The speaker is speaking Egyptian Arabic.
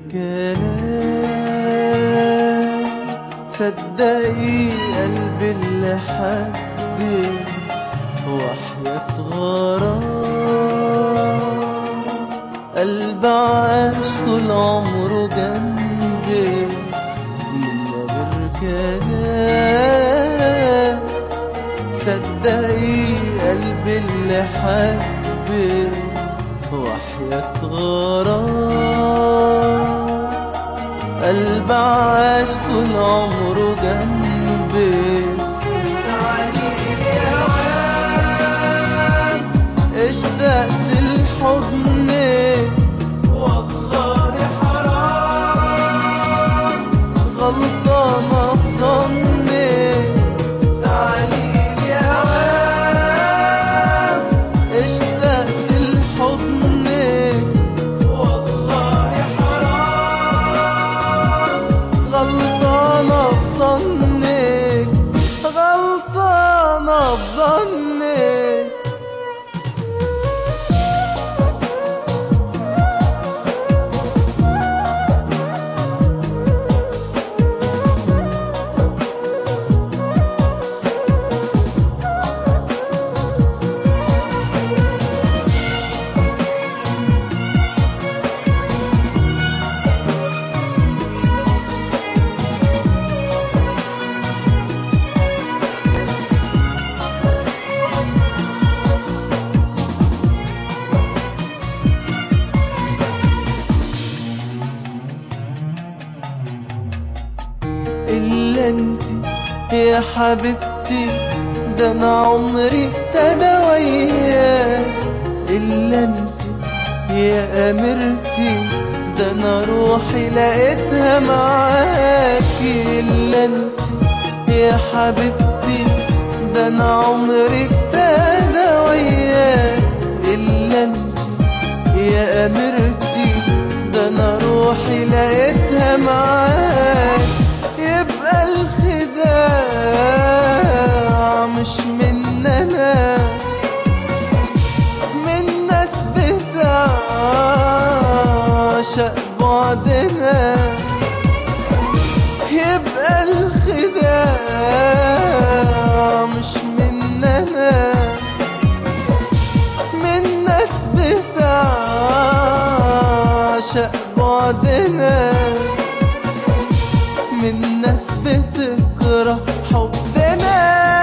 كلام صدقي قلبي اللي حبك وحياة غرام قلب عاش طول عمره جنبي من غير كلام صدقي قلبي اللي حبك وحياة غرام قلب عاش طول عمره جنبي اشتقت لحضنك والله حرام غلطانة في ظنك تعالي لي هوام اشتقت لحضنك والله حرام غلطانة في ظنك غلطانة في ظنك إلا انت يا حبيبتي ده انا عمري ابتدى وياك إلا انت يا أميرتي ده انا روحي لقيتها معاكي إلا انت يا حبيبتي ده انا عمري ابتدى وياك إلا انت يا أميرتي ده انا روحي لقيتها معاك يبقى الخداع مش مننا من ناس بتعشق بعدنا يبقى الخداع مش مننا من ناس بتعشق بعدنا من ناس بتكره حبنا